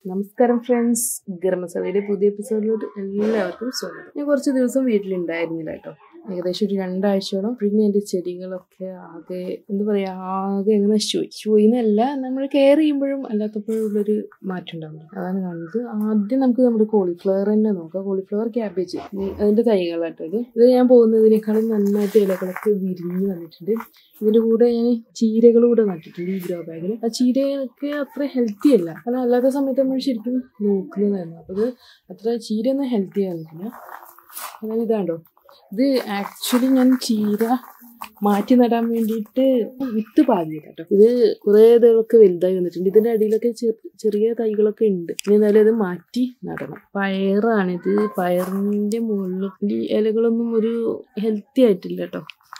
നമസ്കാരം ഫ്രണ്ട്സ് ഗരം മസാലയുടെ പുതിയ എപ്പിസോഡിലോട്ട് എല്ലാവർക്കും സ്വാഗതം ഞാൻ കുറച്ച് ദിവസം വീട്ടിലുണ്ടായിരുന്നില്ല കേട്ടോ ഏകദേശം ഒരു രണ്ടാഴ്ചയോളം പിന്നെ എൻ്റെ ചെടികളൊക്കെ ആകെ എന്താ പറയാ ആകെ എങ്ങനെ നശിച്ചു പോയി നശിച്ചു പോയി എന്നല്ല നമ്മൾ കെയർ ചെയ്യുമ്പോഴും അല്ലാത്തപ്പോഴും ഉള്ളൊരു മാറ്റം ഉണ്ടാവുന്നത് അതാണ് കാണുന്നത് ആദ്യം നമുക്ക് നമ്മുടെ കോളിഫ്ലവർ തന്നെ നോക്കാം കോളിഫ്ലവർ ക്യാബേജ് അതിൻ്റെ തൈകളാട്ടോ ഇത് ഇത് ഞാൻ പോകുന്നതിനേക്കാളും നന്നായിട്ട് ഇലകളൊക്കെ വിരിഞ്ഞ് വന്നിട്ടുണ്ട് ഇതിന്റെ കൂടെ ഞാൻ ചീരകൾ കൂടെ നട്ടിട്ടുണ്ട് ഈ ഗ്രോ ബാഗിൽ ആ ചീരയൊക്കെ അത്ര ഹെൽത്തി അല്ല കാരണം അല്ലാത്ത സമയത്ത് നമ്മൾ ശരിക്കും നോക്കുന്നതായിരുന്നു അപ്പോൾ ഇത് അത്ര ചീരയൊന്നും ഹെൽത്തി ആയിരുന്നില്ല അതായത് ഇതാണ്ടോ ഇത് ആക്ച്വലി ഞാൻ ചീര മാറ്റി നടാൻ വേണ്ടിയിട്ട് വിത്ത് പാകിയത് കേട്ടോ ഇത് കുറേ ഇതൊക്കെ വലുതായി വന്നിട്ടുണ്ട് ഇതിന്റെ അടിയിലൊക്കെ ചെറി- ചെറിയ തൈകളൊക്കെ ഉണ്ട് ഇനി എന്തായാലും ഇത് മാറ്റി നടണം പയറാണിത് പയറിന്റെ മുകളിൽ ഈ ഇലകളൊന്നും ഒരു ഹെൽത്തി ആയിട്ടില്ല കേട്ടോ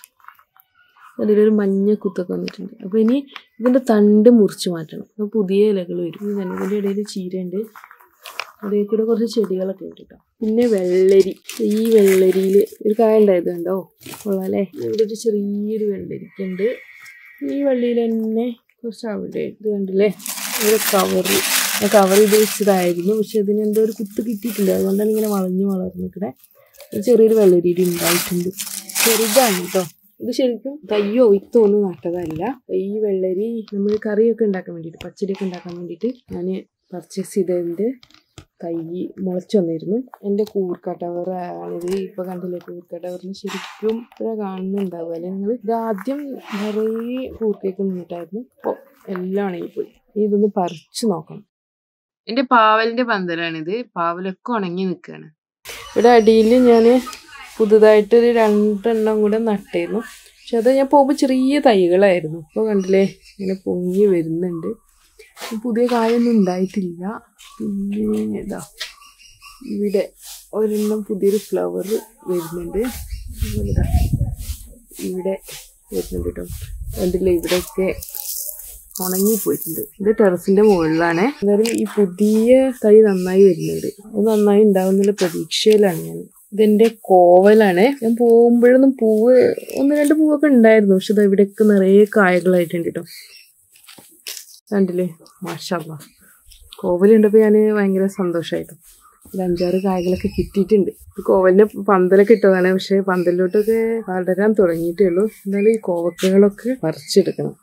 അതിലൊരു മഞ്ഞ കുത്തൊക്കെ വന്നിട്ടുണ്ട് അപ്പോൾ ഇനി ഇതിൻ്റെ തണ്ട് മുറിച്ച് മാറ്റണം അപ്പോൾ പുതിയ ഇലകൾ വരും ഈ നനവിൻ്റെ ഇടയിൽ ചീരയുണ്ട് അതേ കൂടെ കുറച്ച് ചെടികളൊക്കെ ഉണ്ട് കേട്ടോ പിന്നെ വെള്ളരി ഈ വെള്ളരിയിൽ ഒരു കായ ഉണ്ടായത് കണ്ടോ കൊള്ളാല്ലേ ഇവിടെ ഒരു ചെറിയൊരു വെള്ളരിക്കുണ്ട് ഈ വെള്ളിയിൽ തന്നെ കുറച്ച് അവിടെ ഇത് കണ്ടില്ലേ ഒരു കവർ കവർ ചെയ്ത് വെച്ചതായിരുന്നു പക്ഷെ ഇതിന് എന്തോ ഒരു കുത്ത് കിട്ടിയിട്ടുണ്ട് അതുകൊണ്ടാണ് ഇങ്ങനെ വളഞ്ഞ് വളർന്നിട്ട് ചെറിയൊരു വെള്ളരി ഉണ്ടായിട്ടുണ്ട് ചെറുതാണ് കേട്ടോ ഇത് ശരിക്കും തയ്യോ വിത്തോ ഒന്നും നട്ടതല്ല ഈ വെള്ളരി നമ്മൾ കറിയൊക്കെ ഉണ്ടാക്കാൻ വേണ്ടിയിട്ട് പച്ചടിയൊക്കെ ഉണ്ടാക്കാൻ വേണ്ടിയിട്ട് ഞാൻ പർച്ചേസ് ചെയ്തതിൻ്റെ തൈ മുളച്ചു വന്നിരുന്നു എൻ്റെ കൂർക്കട്ടവറാണിത് ഇപ്പോൾ കണ്ടില്ലേ കൂർക്കട്ടവറിന് ശരിക്കും ഇപ്പോഴാണ് കാണുന്നുണ്ടാവുക അല്ലെ നിങ്ങൾ ഇത് ആദ്യം നിറയെ കൂർക്കയൊക്കെ നിന്നിട്ടായിരുന്നു ഇപ്പോൾ എല്ലാം ഉണങ്ങിപ്പോയി ഇനി ഇതൊന്ന് പറിച്ചു നോക്കണം എൻ്റെ പാവലിൻ്റെ പന്തലാണിത് പാവലൊക്കെ ഉണങ്ങി നിൽക്കുകയാണ് ഇവിടെ അടിയിൽ ഞാൻ പുതുതായിട്ട് ഒരു രണ്ടെണ്ണം കൂടെ നട്ടായിരുന്നു പക്ഷെ അത് ഞാൻ പോകുമ്പോൾ ചെറിയ തൈകളായിരുന്നു ഇപ്പോൾ കണ്ടില്ലേ ഇങ്ങനെ പൊങ്ങി വരുന്നുണ്ട് പുതിയ കായൊന്നും ഉണ്ടായിട്ടില്ല പിന്നെ ഇതാ ഇവിടെ ഒരെണ്ണം പുതിയൊരു ഫ്ലവർ വരുന്നുണ്ട് അതുപോലെ ഇതാ ഇവിടെ വരുന്നുണ്ട് കേട്ടോ കണ്ടില്ലേ ഇവിടെയൊക്കെ ഉണങ്ങിപ്പോയിട്ടുണ്ട് ഇത് ടെറസിന്റെ മുകളിലാണ് എന്തായാലും ഈ പുതിയ തൈ നന്നായി വരുന്നുണ്ട് അത് നന്നായി ഉണ്ടാവുന്നുള്ള പ്രതീക്ഷയിലാണ് ഞാൻ ഇതെന്റെ കോവലാണ് ഞാൻ പോകുമ്പോഴൊന്നും പൂവ് ഒന്ന് രണ്ട് പൂവൊക്കെ ഉണ്ടായിരുന്നു പക്ഷെ ഇത് ഇവിടെയൊക്കെ നിറയെ കായകളായിട്ടുണ്ട് കേട്ടോ കണ്ടില്ലേ മാഷല്ല കോവലുണ്ടപ്പോൾ ഞാൻ ഭയങ്കര സന്തോഷമായിരുന്നു ഒരു അഞ്ചാറ് കായകളൊക്കെ കിട്ടിയിട്ടുണ്ട് ഈ കോവലിന് പന്തലൊക്കെ ഇട്ടതാണ് പക്ഷെ പന്തലിലോട്ടൊക്കെ വളരാൻ തുടങ്ങിയിട്ടേ ഉള്ളൂ എന്നാലും ഈ കോവക്കകളൊക്കെ പറിച്ചെടുക്കണം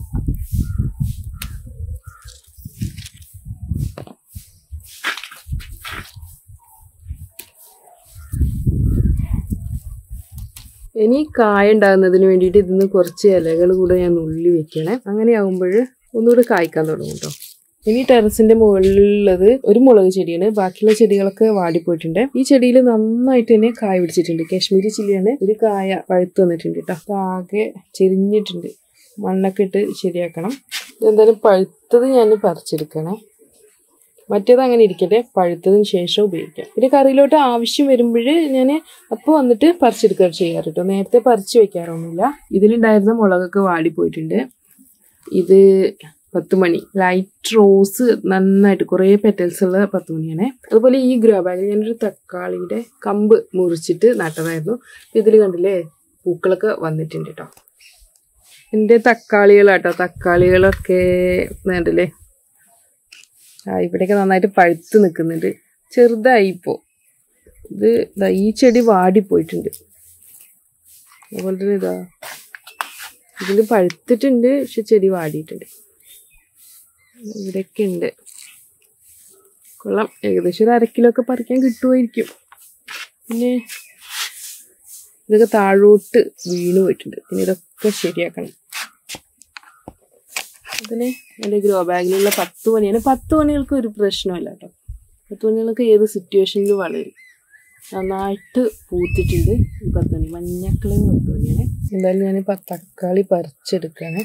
ഇനി കായ ഉണ്ടാകുന്നതിന് വേണ്ടിയിട്ട് ഇതിന്ന് കുറച്ച് ഇലകൾ കൂടെ ഞാൻ നുള്ളി വെക്കണേ അങ്ങനെ ആകുമ്പോൾ ഒന്നുകൂടെ കായ്ക്കാൻ തുടങ്ങും കേട്ടോ ഇനി ടെറസിന്റെ മുകളിലുള്ളത് ഒരു മുളക് ചെടിയാണ് ബാക്കിയുള്ള ചെടികളൊക്കെ വാടിപ്പോയിട്ടുണ്ട് ഈ ചെടിയിൽ നന്നായിട്ട് തന്നെ കായ പിടിച്ചിട്ടുണ്ട് കാശ്മീരി ചില്ലിയാണ് ഒരു കായ പഴുത്ത് വന്നിട്ടുണ്ട് കേട്ടോ ആകെ ചെരിഞ്ഞിട്ടുണ്ട് മണ്ണൊക്കെ ഇട്ട് ശരിയാക്കണം എന്തായാലും പഴുത്തത് ഞാൻ പറിച്ചെടുക്കണേ മറ്റേത് അങ്ങനെ ഇരിക്കട്ടെ പഴുത്തതിന് ശേഷം ഉപയോഗിക്കാം പിന്നെ കറിയിലോട്ട് ആവശ്യം വരുമ്പോൾ ഞാൻ അപ്പോൾ വന്നിട്ട് പറിച്ചെടുക്കുക ചെയ്യാറ് കേട്ടോ നേരത്തെ പറിച്ച് വെക്കാറൊന്നുമില്ല ഇതിലുണ്ടായിരുന്ന മുളകൊക്കെ വാടിപ്പോയിട്ടുണ്ട് ഇത് പത്ത് മണി ലൈറ്റ് റോസ് നന്നായിട്ട് കുറേ പെറ്റൽസ് ഉള്ള പത്ത് മണിയാണ് അതുപോലെ ഈ ഗ്രോ ബാഗിൽ ഞാനൊരു തക്കാളിയുടെ കമ്പ് മുറിച്ചിട്ട് നട്ടതായിരുന്നു ഇതിൽ കണ്ടില്ലേ പൂക്കളൊക്കെ വന്നിട്ടുണ്ട് കേട്ടോ എൻ്റെ തക്കാളികളാട്ടോ തക്കാളികളൊക്കെ കണ്ടില്ലേ ആ ഇവിടെയൊക്കെ നന്നായിട്ട് പഴുത്ത് നിൽക്കുന്നുണ്ട് ചെറുതായി ഇപ്പോൾ ഇത് ദാ ഈ ചെടി വാടിപ്പോയിട്ടുണ്ട് അതുപോലെ തന്നെ ഇതാ ഇതിൽ പഴുത്തിട്ടുണ്ട് പക്ഷെ ചെടി വാടിയിട്ടുണ്ട് ഇവിടെയൊക്കെ ഉണ്ട് കൊള്ളാം ഏകദേശം ഒരു അര കിലോ ഒക്കെ പറിക്കാൻ കിട്ടുമായിരിക്കും പിന്നെ ഇതൊക്കെ താഴോട്ട് വീണ് പോയിട്ടുണ്ട് പിന്നെ ഇതൊക്കെ ശരിയാക്കണം അതിന് എൻ്റെ ഗ്രോ ബാഗിലുള്ള പത്ത് മണിയാണ് പത്ത് മണികൾക്ക് ഒരു പ്രശ്നമില്ല കേട്ടോ പത്ത് മണികൾക്ക് ഏത് സിറ്റുവേഷനിൽ വളരും നന്നായിട്ട് പൂത്തിട്ടുണ്ട് ഈ പത്ത് മണി മഞ്ഞക്കളയും പത്ത് മണിയാണ് എന്തായാലും ഞാനിപ്പോൾ തക്കാളി പറിച്ചെടുക്കുകയാണ്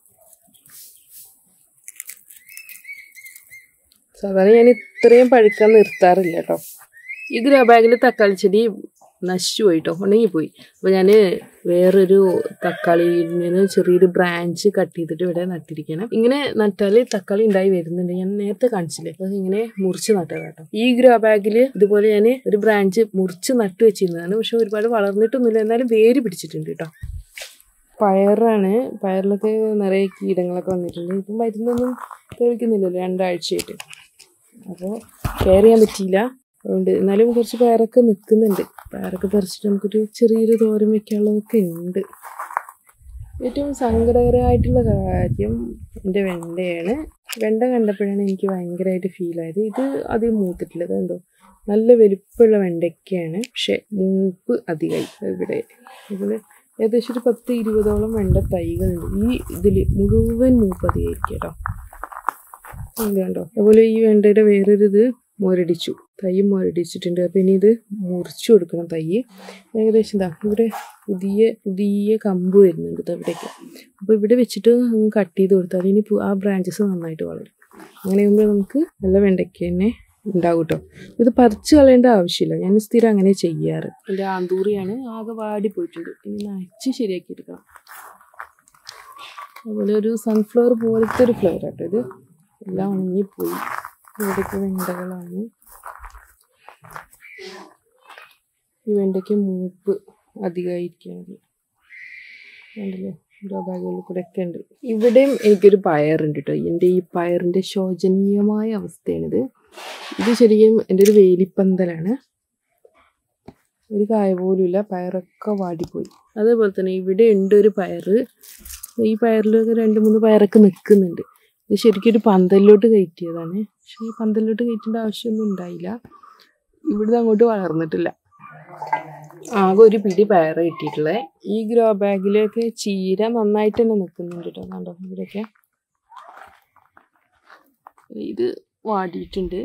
സാധാരണ ഞാൻ ഇത്രയും പഴുക്കാൻ നിർത്താറില്ല കേട്ടോ ഈ ഗ്രോ ബാഗിൽ തക്കാളി ചെടി നശിച്ചു പോയി കേട്ടോ ഉണങ്ങിപ്പോയി അപ്പോൾ ഞാൻ വേറൊരു തക്കാളിയിൽ നിന്ന് ചെറിയൊരു ബ്രാഞ്ച് കട്ട് ചെയ്തിട്ട് ഇവിടെ നട്ടിരിക്കണം ഇങ്ങനെ നട്ടാൽ തക്കാളി ഉണ്ടായി വരുന്നുണ്ട് ഞാൻ നേരത്തെ കാണിച്ചില്ലേ അത് ഇങ്ങനെ മുറിച്ച് നട്ടതാ കേട്ടോ ഈ ഗ്രോ ബാഗിൽ ഇതുപോലെ ഞാൻ ഒരു ബ്രാഞ്ച് മുറിച്ച് നട്ടു വെച്ചിരുന്നതാണ് പക്ഷെ ഒരുപാട് വളർന്നിട്ടൊന്നുമില്ല എന്നാലും വേര് പിടിച്ചിട്ടുണ്ട് കേട്ടോ പയറാണ് പയറിലൊക്കെ നിറയെ കീടങ്ങളൊക്കെ വന്നിട്ടുണ്ട് ഇപ്പം മരുന്നൊന്നും തെളിക്കുന്നില്ലല്ലോ രണ്ടാഴ്ചയായിട്ട് അപ്പോൾ കെയർ ചെയ്യാൻ പറ്റിയില്ല അതുകൊണ്ട് എന്നാലും കുറച്ച് പയറൊക്കെ നിൽക്കുന്നുണ്ട് പയറൊക്കെ പറിച്ചിട്ട് നമുക്കൊരു ചെറിയൊരു തോരൻ വെക്കാനുള്ളതൊക്കെ ഉണ്ട് ഏറ്റവും സങ്കടകരമായിട്ടുള്ള കാര്യം എൻ്റെ വെണ്ടയാണ് വെണ്ട കണ്ടപ്പോഴാണ് എനിക്ക് ഭയങ്കരമായിട്ട് ഫീൽ ആയത് ഇത് അധികം മൂത്തിട്ടില്ല ഇത് കണ്ടോ നല്ല വലിപ്പമുള്ള വെണ്ടയ്ക്കയാണ് പക്ഷെ മൂപ്പ് അധികമായി ഇവിടെ ഇവിടെ ഏകദേശം ഒരു പത്ത് ഇരുപതോളം വെണ്ട തൈകളുണ്ട് ഈ ഇതിൽ മുഴുവൻ മൂപ്പ് അധികമായിരിക്കും കേട്ടോ ഇത് കണ്ടോ അതുപോലെ ഈ വെണ്ടയുടെ വേറൊരു ഇത് മുരടിച്ചു തൈ മുരടിച്ചിട്ടുണ്ട് അപ്പം ഇനി ഇത് മുറിച്ചു കൊടുക്കണം തൈ ഏകദേശം ഇതാ ഇവിടെ പുതിയ പുതിയ കമ്പ് വരുന്നുണ്ട് ഇത് ഇവിടേക്ക് അപ്പോൾ ഇവിടെ വെച്ചിട്ട് കട്ട് ചെയ്ത് കൊടുത്താൽ ഇനി പു- ആ ബ്രാഞ്ചസ് നന്നായിട്ട് വളരും അങ്ങനെ ആകുമ്പോൾ നമുക്ക് നല്ല വെണ്ടയ്ക്ക തന്നെ ഉണ്ടാവും കേട്ടോ ഇത് പറിച്ച് കളയേണ്ട ആവശ്യമില്ല ഞാൻ സ്ഥിരം അങ്ങനെ ചെയ്യാറ് എൻ്റെ ആന്തൂറിയാണ് ആകെ വാടി പോയിട്ടുണ്ട് ഇനി നനച്ച് ശരിയാക്കി എടുക്കണം അതുപോലെ ഒരു സൺഫ്ലവർ പോലത്തെ ഒരു ഫ്ലവർ ആട്ടോ ഇത് എല്ലാം ഉണങ്ങിപ്പോയി ഇവിടേക്ക് വെണ്ടകളാണ് ഈ വെണ്ടയ്ക്ക് മൂപ്പ് അധികമായിരിക്കുന്നത് കണ്ടില്ലേ ഓരോ ബാഗുകളിൽ കൂടെ ഒക്കെ ഉണ്ട് ഇവിടെയും എനിക്കൊരു പയറുണ്ട് കേട്ടോ എൻ്റെ ഈ പയറിൻ്റെ ശോചനീയമായ അവസ്ഥയാണിത് ഇത് ശരിക്കും എൻ്റെ ഒരു വേലിപ്പന്തലാണ് ഒരു കായ പോലുമില്ല പയറൊക്കെ വാടിപ്പോയി അതേപോലെ തന്നെ ഇവിടെ ഉണ്ട് ഒരു പയറ് ഈ പയറിലൊക്കെ രണ്ട് മൂന്ന് പയറൊക്കെ നിൽക്കുന്നുണ്ട് ഇത് ശരിക്കും ഒരു പന്തലിലോട്ട് കയറ്റിയതാണ് പക്ഷേ ഈ പന്തലിലോട്ട് കയറ്റേണ്ട ആവശ്യമൊന്നും ഉണ്ടായില്ല ഇവിടുന്ന് അങ്ങോട്ട് വളർന്നിട്ടില്ല ആകെ ഒരു പിടി പയറ് കിട്ടിയിട്ടുള്ളത് ഈ ഗ്രോ ബാഗിലൊക്കെ ചീര നന്നായിട്ട് തന്നെ നിൽക്കുന്നുണ്ട് കേട്ടോ കണ്ടോ ഇവിടെയൊക്കെ ഇത് വാടിയിട്ടുണ്ട്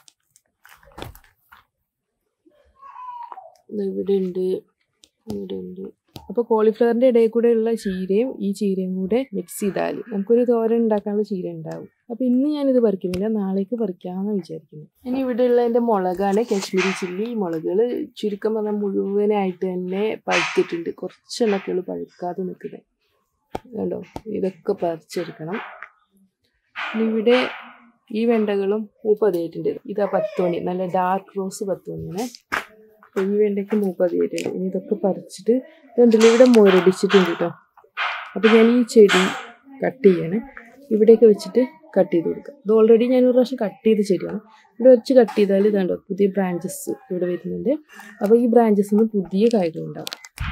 ദേ ഇവിടെ ഉണ്ട് ഇവിടെ ഉണ്ട് അപ്പോൾ കോളിഫ്ലവറിൻ്റെ ഇടയിൽ കൂടെ ഉള്ള ചീരയും ഈ ചീരയും കൂടെ മിക്സ് ചെയ്താൽ നമുക്കൊരു തോരൻ ഉണ്ടാക്കാനുള്ള ചീര ഉണ്ടാവും അപ്പോൾ ഇന്ന് ഞാനിത് പറിക്കുന്നില്ല നാളേക്ക് പറിക്കാമെന്ന് വിചാരിക്കുന്നു ഇനി ഇവിടെ ഉള്ള എൻ്റെ മുളകാണ് കാശ്മീരി ചില്ലി ഈ മുളകുകൾ ചുരുക്കം പറഞ്ഞാൽ മുഴുവനായിട്ട് തന്നെ പഴുത്തിട്ടുണ്ട് കുറച്ചെണ്ണൊക്കെയുള്ളൂ പഴുക്കാതെ നിൽക്കുന്നത് കണ്ടോ ഇതൊക്കെ പറിച്ചെടുക്കണം ഇനി ഇവിടെ ഈ വെണ്ടകളും മൂപ്പതിയായിട്ടുണ്ട് ഇതാ പത്ത് മണി നല്ല ഡാർക്ക് റോസ് പത്ത് മണിയാണ് അപ്പോൾ ഈ വെണ്ടയ്ക്ക് മൂപ്പതിയായിട്ടുണ്ട് ഇനി ഇതൊക്കെ പറിച്ചിട്ട് ഇതുണ്ടല്ലോ ഇവിടെ മുരടിച്ചിട്ടുണ്ട് കേട്ടോ അപ്പോൾ ഞാൻ ഈ ചെടി കട്ട് ചെയ്യണേ ഇവിടെയൊക്കെ വെച്ചിട്ട് കട്ട് ചെയ്ത് കൊടുക്കുക ഇത് ഓൾറെഡി ഞാൻ ഒരു പ്രാവശ്യം കട്ട് ചെയ്ത ചെടിയാണ് ഇവിടെ വെച്ച് കട്ട് ചെയ്താൽ ഇതാണ്ടോ പുതിയ ബ്രാഞ്ചസ് ഇവിടെ വരുന്നുണ്ട് അപ്പോൾ ഈ ബ്രാഞ്ചസിൽ നിന്ന് പുതിയ കായ്കളുണ്ടാവും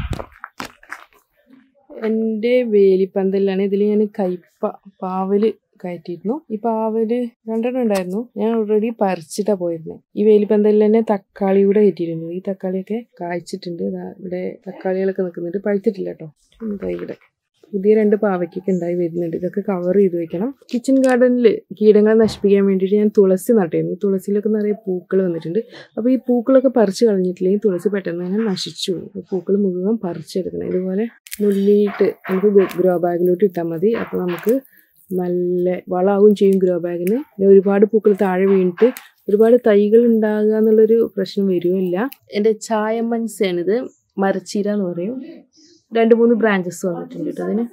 എൻ്റെ വേലിപ്പന്തലിലാണ് ഇതിൽ ഞാൻ കയ്പ പാവല് കയറ്റിയിരുന്നു ഈ പാവല് രണ്ടെണ്ണം ഉണ്ടായിരുന്നു ഞാൻ ഓൾറെഡി പറിച്ചിട്ടാ പോയിരുന്നത് ഈ വേലിപ്പന്തലിൽ തന്നെ തക്കാളി കൂടെ കയറ്റിയിട്ടുണ്ട് ഈ തക്കാളിയൊക്കെ കായ്ച്ചിട്ടുണ്ട് ദാ ഇവിടെ തക്കാളികളൊക്കെ നിൽക്കുന്നുണ്ട് പഴുത്തിട്ടില്ല കേട്ടോ ഇതാ ഇവിടെ പുതിയ രണ്ട് പാവയ്ക്കൊക്കെ ഉണ്ടായി വരുന്നുണ്ട് ഇതൊക്കെ കവർ ചെയ്ത് വെക്കണം കിച്ചൺ ഗാർഡനിൽ കീടങ്ങളെ നശിപ്പിക്കാൻ വേണ്ടിയിട്ട് ഞാൻ തുളസി നട്ടായിരുന്നു ഈ തുളസിയിലൊക്കെ നിറയെ പൂക്കൾ വന്നിട്ടുണ്ട് അപ്പോൾ ഈ പൂക്കളൊക്കെ പറിച്ച് കളഞ്ഞിട്ടില്ലെങ്കിൽ തുളസി പെട്ടെന്ന് തന്നെ നശിച്ചു പോകും അപ്പോൾ പൂക്കൾ മുഴുവൻ പറിച്ചെടുക്കണം ഇതുപോലെ നുള്ളിയിട്ട് നമുക്ക് ഗ്രോ ബാഗിലോട്ട് ഇട്ടാൽ മതി അപ്പോൾ നമുക്ക് നല്ല വളമാവും ചെയ്യും ഗ്രോ ബാഗിന് പിന്നെ ഒരുപാട് പൂക്കൾ താഴെ വീണിട്ട് ഒരുപാട് തൈകൾ ഉണ്ടാകുക എന്നുള്ളൊരു പ്രശ്നം വരുമില്ല എൻ്റെ ചായമൻസാണിത് മരച്ചീര എന്ന് പറയും രണ്ട് മൂന്ന് ബ്രാഞ്ചസ് വന്നിട്ടുണ്ട് കേട്ടോ അതിന്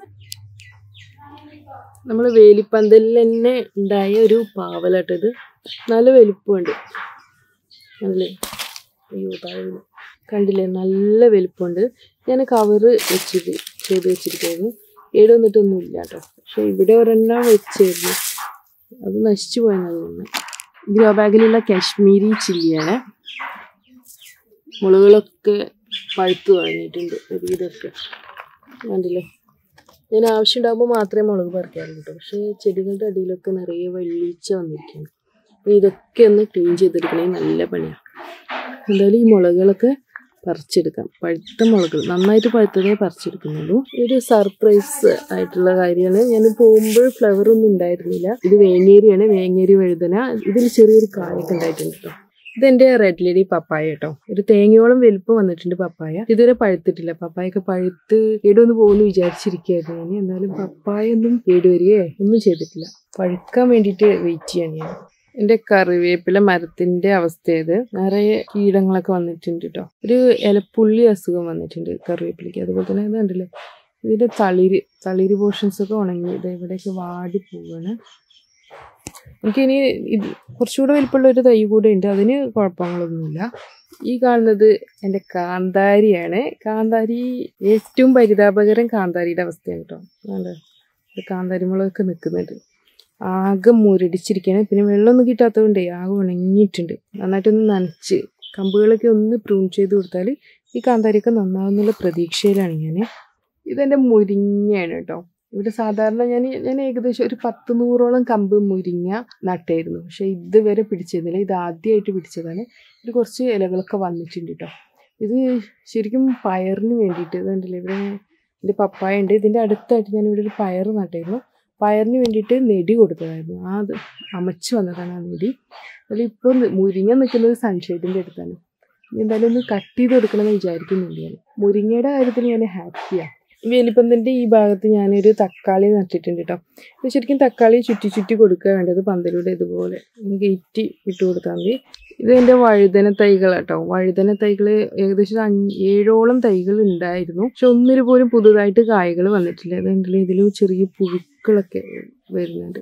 നമ്മൾ വേലിപ്പന്തലിൽ തന്നെ ഉണ്ടായ ഒരു പാവലാട്ടോ ഇത് നല്ല വലിപ്പമുണ്ട് നല്ല അയ്യോ താഴെ വീണു. കണ്ടില്ലേ നല്ല വലിപ്പമുണ്ട് ഞാൻ കവറ് വെച്ചിട്ട് ചെയ്ത് വെച്ചിരിക്കുന്നു ഏട് വന്നിട്ടൊന്നും ഇല്ല കേട്ടോ പക്ഷെ ഇവിടെ ഒരെണ്ണം വെച്ചായിരുന്നു അത് നശിച്ചു പോയെന്നാണ് തോന്നുന്നത് ഗ്രോ ബാഗിലുള്ള കാശ്മീരി ചില്ലിയാണ് മുളകുകളൊക്കെ പഴുത്ത് തുടങ്ങിയിട്ടുണ്ട് ഒരു ഇതൊക്കെ കണ്ടില്ലേ ഞാൻ ആവശ്യമുണ്ടാകുമ്പോൾ മാത്രമേ മുളക് പറിക്കാറുള്ളൂ കേട്ടോ പക്ഷേ ചെടികളുടെ അടിയിലൊക്കെ നിറയെ വെള്ളീച്ച വന്നിരിക്കുകയാണ് അപ്പോൾ ഇതൊക്കെ ഒന്ന് ക്ലീൻ ചെയ്തെടുക്കണേ നല്ല പണിയാണ് എന്തായാലും ഈ മുളകുകളൊക്കെ പറിച്ചെടുക്കാം പഴുത്ത മുളക് നന്നായിട്ട് പഴുത്തതേ പറിച്ചെടുക്കുന്നുള്ളൂ ഒരു സർപ്രൈസ് ആയിട്ടുള്ള കാര്യമാണ് ഞാൻ പോകുമ്പോൾ ഫ്ലവർ ഒന്നും ഉണ്ടായിരുന്നില്ല ഇത് വേങ്ങേരിയാണ് വേങ്ങേരി വഴുതന ഇതിൽ ചെറിയൊരു കായൊക്കെ ഉണ്ടായിട്ടുണ്ട് കേട്ടോ ഇതെന്റെ റെഡ് ലേഡി പപ്പായ കേട്ടോ ഒരു തേങ്ങയോളം വലുപ്പം വന്നിട്ടുണ്ട് പപ്പായ ഇതുവരെ പഴുത്തിട്ടില്ല പപ്പായൊക്കെ പഴുത്ത് കേടുവന്ന് പോകുമെന്ന് വിചാരിച്ചിരിക്കുകയായിരുന്നു ഞാൻ എന്നാലും പപ്പായ ഒന്നും കേടുവരികയോ ഒന്നും ചെയ്തിട്ടില്ല പഴുക്കാൻ വേണ്ടിയിട്ട് വെയിറ്റ് ചെയ്യാണ് ഞാൻ എൻ്റെ കറിവേപ്പില മരത്തിന്റെ അവസ്ഥയത് നിറയെ കീടങ്ങളൊക്കെ വന്നിട്ടുണ്ട് കേട്ടോ ഒരു ഇലപ്പുള്ളി അസുഖം വന്നിട്ടുണ്ട് കറിവേപ്പിലയ്ക്ക് അതുപോലെ തന്നെ ഇത് കണ്ടില്ലേ ഇതിന്റെ തളിര് തളിര് പോർഷൻസ് ഒക്കെ ഉണങ്ങി ഇത് ഇവിടെയൊക്കെ വാടി പോവാണ് എനിക്കിനി ഇത് കുറച്ചുകൂടെ വലിപ്പമുള്ള ഒരു തൈ കൂടെ ഉണ്ട് അതിന് കുഴപ്പങ്ങളൊന്നുമില്ല ഈ കാണുന്നത് എൻ്റെ കാന്താരിയാണ് കാന്താരി ഏറ്റവും പരിതാപകരം കാന്താരിയുടെ അവസ്ഥയാണ് കേട്ടോ അതെ കാന്താരി മുളകൊക്കെ നിൽക്കുന്നുണ്ട് ആകെ മുരടിച്ചിരിക്കുകയാണ് പിന്നെ വെള്ളമൊന്നും കിട്ടാത്തതുകൊണ്ടേ ആകെ ഉണങ്ങിയിട്ടുണ്ട് നന്നായിട്ടൊന്ന് നനച്ച് കമ്പുകളൊക്കെ ഒന്ന് പ്രൂൺ ചെയ്ത് കൊടുത്താൽ ഈ കാന്താരിയൊക്കെ നന്നാവുന്നുള്ള പ്രതീക്ഷയിലാണ് ഞാൻ ഇതെൻ്റെ മുരിങ്ങയാണ് കേട്ടോ ഇവിടെ സാധാരണ ഞാൻ ഞാൻ ഏകദേശം ഒരു പത്ത് നൂറോളം കമ്പ് മുരിങ്ങ നട്ടായിരുന്നു പക്ഷേ ഇതുവരെ പിടിച്ചതില്ല ഇത് ആദ്യമായിട്ട് പിടിച്ചതാണ് ഇത് കുറച്ച് ഇലകളൊക്കെ വന്നിട്ടുണ്ട് കേട്ടോ ഇത് ശരിക്കും പയറിന് വേണ്ടിയിട്ട് ഇതുണ്ടല്ലോ ഇവിടെ എൻ്റെ പപ്പായ ഉണ്ട് ഇതിൻ്റെ അടുത്തായിട്ട് ഞാൻ ഇവിടെ ഒരു പയർ നട്ടായിരുന്നു പയറിന് വേണ്ടിയിട്ട് നെടി കൊടുത്തതായിരുന്നു ആ അത് അമച്ച് വന്നതാണ് ആ നെടി അതിൽ ഇപ്പോൾ മുരിങ്ങ നിൽക്കുന്നത് സൺഷെയ്ഡിൻ്റെ അടുത്താണ് ഇനി എന്തായാലും ഒന്ന് കട്ട് ചെയ്ത് കൊടുക്കണമെന്ന് വിചാരിക്കുന്നുണ്ട് ഞാൻ മുരിങ്ങയുടെ കാര്യത്തിൽ ഞാൻ ഹാപ്പിയാണ് വേലിപ്പന്തിൻ്റെ ഈ ഭാഗത്ത് ഞാനൊരു തക്കാളി നട്ടിട്ടുണ്ട് കേട്ടോ ഇത് ശരിക്കും തക്കാളി ചുറ്റി ചുറ്റി കൊടുക്കുക വേണ്ടത് പന്തലൂടെ ഇതുപോലെ ഗേറ്റ് ഇട്ട് കൊടുത്താൽ മതി ഇത് എൻ്റെ വഴുതന തൈകൾ കേട്ടോ വഴുതന തൈകൾ ഏകദേശം ഒരു അഞ്ച് ഏഴോളം തൈകൾ ഉണ്ടായിരുന്നു പക്ഷെ ഒന്നിൽ പോലും പുതുതായിട്ട് കായകൾ വന്നിട്ടില്ല അതുകൊണ്ടല്ലേ ഇതിൽ ചെറിയ പുഴുക്കളൊക്കെ വരുന്നുണ്ട്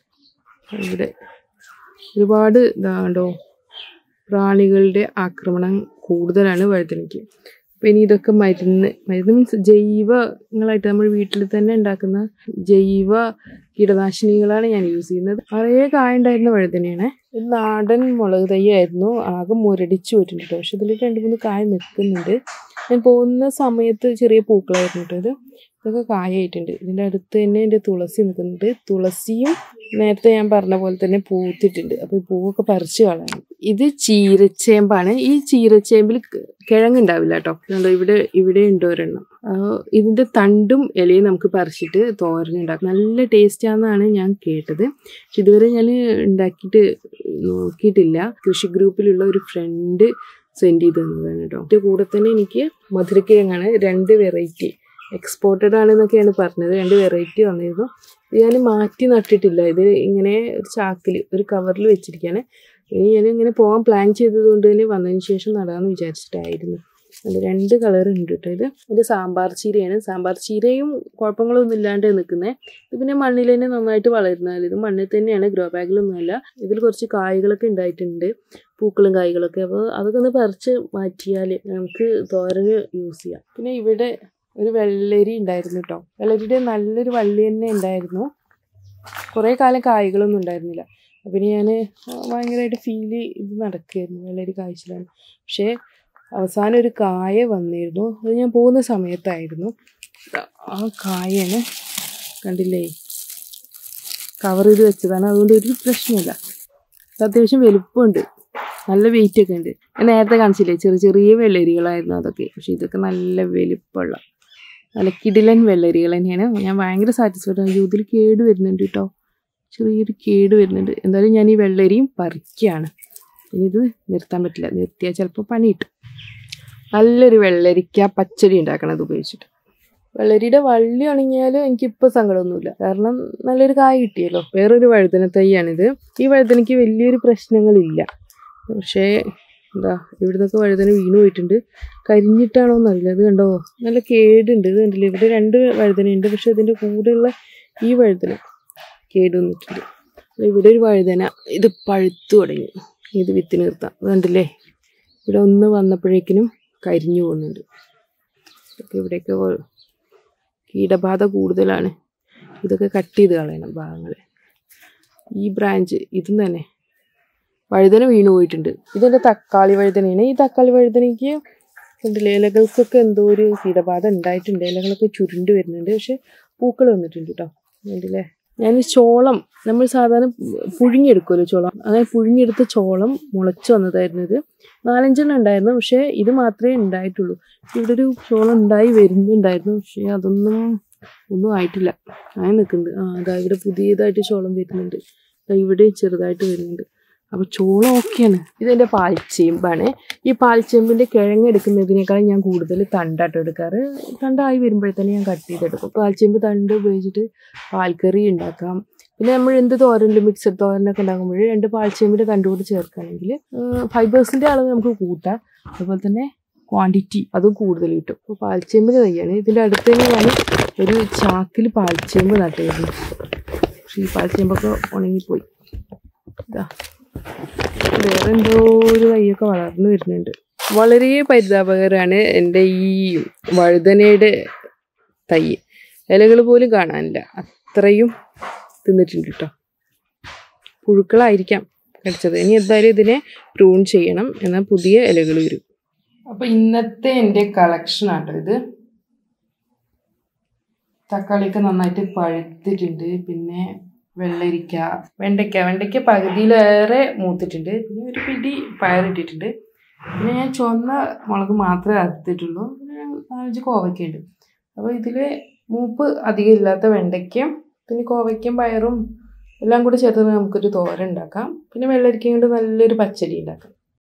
ഇവിടെ ഒരുപാട് ഇതാണ്ടോ പ്രാണികളുടെ ആക്രമണം കൂടുതലാണ് വഴുതനയ്ക്ക് അപ്പോൾ ഇനി ഇതൊക്കെ മരുന്ന് മരുന്ന് മീൻസ് ജൈവങ്ങളായിട്ട് നമ്മൾ വീട്ടിൽ തന്നെ ഉണ്ടാക്കുന്ന ജൈവ കീടനാശിനികളാണ് ഞാൻ യൂസ് ചെയ്യുന്നത് നിറയെ കായ ഉണ്ടായിരുന്ന വഴുതനയാണ് ഇത് നാടൻ മുളക് തൈയായിരുന്നു ആകെ മുരടിച്ചു പോയിട്ടുണ്ട് കേട്ടോ പക്ഷെ ഇതിൽ രണ്ട് മൂന്ന് കായ നിൽക്കുന്നുണ്ട് ഞാൻ പോകുന്ന സമയത്ത് ചെറിയ പൂക്കളായിരുന്നു കേട്ടോ ഇത് ഇതൊക്കെ കായായിട്ടുണ്ട് ഇതിൻ്റെ അടുത്ത് തന്നെ എൻ്റെ തുളസി നിൽക്കുന്നുണ്ട് തുളസിയും നേരത്തെ ഞാൻ പറഞ്ഞ പോലെ തന്നെ പൂത്തിട്ടുണ്ട് അപ്പോൾ ഈ പൂവൊക്കെ പറിച്ചു കളയണം ഇത് ചീരച്ചേമ്പാണ് ഈ ചീരച്ചേമ്പിൽ ക- കിഴങ്ങുണ്ടാവില്ല കേട്ടോ കണ്ടോ ഇവിടെ ഇവിടെ ഉണ്ട് ഒരെണ്ണം ആ, ഇതിന്റെ തണ്ടും ഇലയും നമുക്ക് പറിച്ചിട്ട് തോരനുണ്ടാക്കും നല്ല ടേസ്റ്റ് ആണെന്നാണ് ഞാൻ കേട്ടത് പക്ഷെ ഇതുവരെ ഞാൻ ഉണ്ടാക്കിയിട്ട് നോക്കിയിട്ടില്ല കൃഷി ഗ്രൂപ്പിലുള്ള ഒരു ഫ്രണ്ട് സെൻഡ് ചെയ്ത് തന്നതാണ് കേട്ടോ ഇതിന്റെ കൂടെ തന്നെ എനിക്ക് മധുരക്കിഴങ്ങാണ് രണ്ട് വെറൈറ്റി എക്സ്പോർട്ടഡ് ആണെന്നൊക്കെയാണ് പറഞ്ഞത് രണ്ട് വെറൈറ്റി വന്നിരുന്നു ഇത് ഞാൻ മാറ്റി നട്ടിട്ടില്ല ഇത് ഇങ്ങനെ ഒരു ചാക്കിൽ ഒരു കവറിൽ വെച്ചിരിക്കുകയാണ് ഇനി ഞാൻ ഇങ്ങനെ പോകാൻ പ്ലാൻ ചെയ്തത് കൊണ്ട് തന്നെ വന്നതിന് ശേഷം നടാമെന്ന് വിചാരിച്ചിട്ടായിരുന്നു അത് രണ്ട് കളർ ഉണ്ട് കേട്ടോ ഇത് ഇത് സാമ്പാർ ചീരയാണ് സാമ്പാർ ചീരയും കുഴപ്പങ്ങളൊന്നും ഇല്ലാണ്ട് നിൽക്കുന്നത് ഇത് പിന്നെ മണ്ണിൽ തന്നെ നന്നായിട്ട് വളരുന്നതല്ല ഇത് മണ്ണിൽ തന്നെയാണ് ഗ്രോ ബാഗിലൊന്നുമല്ല ഇതിൽ കുറച്ച് കായ്കളൊക്കെ ഉണ്ടായിട്ടുണ്ട് പൂക്കളും കായ്കളൊക്കെ അപ്പോൾ അതൊക്കെ ഒന്ന് പറിച്ച് മാറ്റിയാൽ നമുക്ക് തോരന് യൂസ് ചെയ്യാം പിന്നെ ഇവിടെ ഒരു വെള്ളരി ഉണ്ടായിരുന്നു കേട്ടോ വെള്ളരിയുടെ നല്ലൊരു വള്ളി തന്നെ ഉണ്ടായിരുന്നു കുറേ കാലം കായ്കളൊന്നും ഉണ്ടായിരുന്നില്ല അപ്പം ഞാൻ ഭയങ്കരമായിട്ട് ഫീൽ ഇത് നടക്കുകയായിരുന്നു വെള്ളരി കായ്ച്ചിലാണ് പക്ഷേ അവസാനം ഒരു കായ വന്നിരുന്നു അത് ഞാൻ പോകുന്ന സമയത്തായിരുന്നു ആ കായാണ് കണ്ടില്ലേ കവർ ചെയ്ത് വെച്ചതാണ് അതുകൊണ്ട് ഒരു പ്രശ്നമില്ല ഇത് അത്യാവശ്യം വലുപ്പമുണ്ട് നല്ല വെയിറ്റ് ഒക്കെ ഉണ്ട് ഞാൻ നേരത്തെ കാണിച്ചില്ലേ ചെറിയ ചെറിയ വെള്ളരികളായിരുന്നു അതൊക്കെ പക്ഷെ ഇതൊക്കെ നല്ല വലുപ്പമുള്ള നല്ല കിടിലൻ വെള്ളരികൾ തന്നെയാണ് ഞാൻ ഭയങ്കര സാറ്റിസ്ഫൈഡ് ആണ് ഇതിൽ കേട് വരുന്നുണ്ട് കേട്ടോ ചെറിയൊരു കേട് വരുന്നുണ്ട് എന്തായാലും ഞാൻ ഈ വെള്ളരിയും പറിക്കുകയാണ് ഇനി ഇത് നിർത്താൻ പറ്റില്ല നിർത്തിയാൽ ചിലപ്പോൾ പണി കിട്ടും നല്ലൊരു വെള്ളരിക്ക പച്ചടി ഉണ്ടാക്കണം ഇത് ഉപയോഗിച്ചിട്ട് വെള്ളരിയുടെ വള്ളി ഉണങ്ങിയാലും എനിക്കിപ്പോൾ സങ്കടമൊന്നുമില്ല കാരണം നല്ലൊരു കായ കിട്ടിയല്ലോ വേറൊരു വഴുതന തൈയാണിത് ഈ വഴുതനയ്ക്ക് വലിയൊരു പ്രശ്നങ്ങളില്ല പക്ഷേ എന്താ ഇവിടുന്നൊക്കെ വഴുതന വീണു പോയിട്ടുണ്ട് കരിഞ്ഞിട്ടാണോ എന്നറിയില്ല ഇത് കണ്ടോ നല്ല കേടുണ്ട് ഇത് കണ്ടില്ലേ ഇവിടെ രണ്ട് വഴുതനയുണ്ട് പക്ഷെ ഇതിൻ്റെ കൂടെയുള്ള ഈ വഴുതന കേട് വന്നിട്ടുണ്ട് ദേ ഇവിടെ ഒരു വഴുതന ഇത് പഴുത്തു തുടങ്ങി ഇത് വിത്തിന് നിർത്താം ഇത് കണ്ടില്ലേ ഇവിടെ ഒന്ന് വന്നപ്പോഴേക്കിനും കരിഞ്ഞു പോകുന്നുണ്ട് ഇതൊക്കെ ഇവിടെയൊക്കെ ഓ- കീടബാധ കൂടുതലാണ് ഇതൊക്കെ കട്ട് ചെയ്ത് കളയണം ഭാഗങ്ങൾ ഈ ബ്രാഞ്ച് ഇതും തന്നെ വഴുതന വീണു പോയിട്ടുണ്ട് ഇതെൻ്റെ തക്കാളി വഴുതനയാണ് ഈ തക്കാളി വഴുതനയ്ക്ക് കണ്ടില്ലേ ഇലകൾക്കൊക്കെ എന്തോ ഒരു കീടബാധ ഉണ്ടായിട്ടുണ്ട് ഇലകളൊക്കെ ചുരുണ്ട് വരുന്നുണ്ട് പക്ഷെ പൂക്കൾ വന്നിട്ടുണ്ട് കേട്ടോ കണ്ടില്ലേ ഞാൻ ഈ ചോളം നമ്മൾ സാധാരണ പുഴുങ്ങിയെടുക്കുമല്ലോ ചോളം അങ്ങനെ പുഴുങ്ങിയെടുത്ത ചോളം മുളച്ച് വന്നതായിരുന്നു ഇത് നാലഞ്ചെണ്ണം ഉണ്ടായിരുന്നു പക്ഷേ ഇത് മാത്രമേ ഉണ്ടായിട്ടുള്ളൂ ഇവിടെ ഒരു ചോളം ഉണ്ടായി വരുന്നുണ്ടായിരുന്നു പക്ഷേ അതൊന്നും ഒന്നും ആയിട്ടില്ല അങ്ങനെ നിൽക്കുന്നുണ്ട് ആ അതാ ഇവിടെ പുതിയതായിട്ട് ചോളം വരുന്നുണ്ട് ദാ ഇവിടെ ചെറുതായിട്ട് വരുന്നുണ്ട് അപ്പോൾ ചോളം ഓക്കെയാണ് ഇതെൻ്റെ പാൽച്ചേമ്പാണ് ഈ പാൽച്ചേമ്പിൻ്റെ കിഴങ്ങ് എടുക്കുന്നതിനേക്കാളും ഞാൻ കൂടുതൽ തണ്ടാട്ടോ എടുക്കാറ് തണ്ടായി വരുമ്പോഴത്തന്നെ ഞാൻ കട്ട് ചെയ്തെടുക്കും പാൽച്ചേമ്പ് തണ്ട് ഉപയോഗിച്ചിട്ട് പാൽക്കറി ഉണ്ടാക്കാം പിന്നെ നമ്മൾ എന്ത് തോരനിലും മിക്സഡ് തോരനൊക്കെ ഉണ്ടാക്കുമ്പോൾ രണ്ട് പാൽച്ചേമ്പിൻ്റെ തണ്ട് കൂടി ചേർക്കുകയാണെങ്കിൽ ഫൈബേഴ്സിൻ്റെ അളവ് നമുക്ക് കൂട്ടാം അതുപോലെ തന്നെ ക്വാണ്ടിറ്റി അതും കൂടുതൽ കിട്ടും അപ്പോൾ പാൽച്ചേമ്പിൻ്റെ തയ്യാണ് ഇതിൻ്റെ അടുത്ത് തന്നെ ഞാൻ ഒരു ചാക്കിൽ പാൽച്ചേമ്പ് നട്ടായിരുന്നു പക്ഷേ ഈ പാൽച്ചേമ്പൊക്കെ ഉണങ്ങിപ്പോയി ഇതാ വേറെ എന്തോ ഒരു തൈയൊക്കെ വളർന്നു വരുന്നുണ്ട് വളരെ പരിതാപകരമാണ് എൻ്റെ ഈ വഴുതനയുടെ തൈ ഇലകൾ പോലും കാണാനില്ല അത്രയും തിന്നിട്ടുണ്ട് കേട്ടോ പുഴുക്കളായിരിക്കാം കടിച്ചത് ഇനി എന്തായാലും ഇതിനെ പ്രൂൺ ചെയ്യണം എന്നാൽ പുതിയ ഇലകൾ വരും അപ്പോൾ ഇന്നത്തെ എൻ്റെ കളക്ഷൻ ആട്ടോ ഇത് തക്കാളിയൊക്കെ നന്നായിട്ട് പഴുത്തിട്ടുണ്ട് പിന്നെ വെള്ളരിക്ക വെണ്ടയ്ക്ക വെണ്ടയ്ക്ക പകുതിയിലേറെ മൂത്തിട്ടുണ്ട് പിന്നെ ഒരു പിടി പയറിട്ടിട്ടുണ്ട് പിന്നെ ഞാൻ ചുവന്ന മുളക് മാത്രമേ അറുത്തിട്ടുള്ളൂ പിന്നെ നാലഞ്ച് കോവയ്ക്കുണ്ട് അപ്പോൾ ഇതിൽ മൂപ്പ് അധികം ഇല്ലാത്ത വെണ്ടയ്ക്കയും പിന്നെ കോവയ്ക്കും പയറും എല്ലാം കൂടി ചേർത്ത് നമുക്കൊരു തോരൻ ഉണ്ടാക്കാം പിന്നെ വെള്ളരിക്കയും കൊണ്ട് നല്ലൊരു പച്ചടി ഉണ്ടാക്കാം